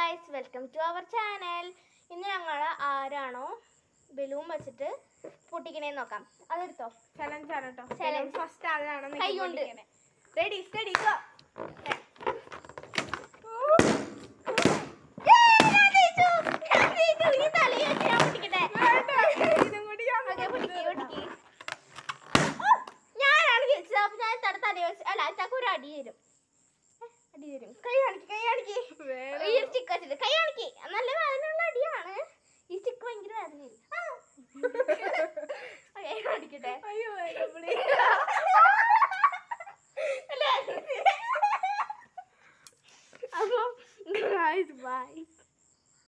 Guys welcome to our channel ഇന്ന് ഞങ്ങൾ ആരാണോ ബലൂൺ വെച്ചിട്ട് പൊട്ടിക്കണേന്ന് നോക്കാം അതെടുത്തോ ചലഞ്ച് ആണ് കേട്ടോ Challenge. ഫസ്റ്റ് ആരാണ് കൈ കൊണ്ട്. റെഡി സ്റ്റഡി ഗോ ഇതും കൂടി ഞാൻ ഞാനാണ് ജയിച്ചത് അപ്പൊ ഞാൻ തട തല വെച്ച് അല്ല ചക്ക ഒരു അടി തരും ഏ, അടി തരും കൈ കാണിക്ക് കൈ കാണിക്ക് വേറെ ഈ സ്റ്റിക്ക് വെച്ചിട്ട് കൈ കാണിക്ക് നല്ല വേദനയുള്ള അടിയാണ് ഈ സ്റ്റിക്ക് ഭയങ്കര വേദനയില്ല ആ. കൈ കാണിക്കട്ടെ അയ്യോ വേറെ ഇവിടെ.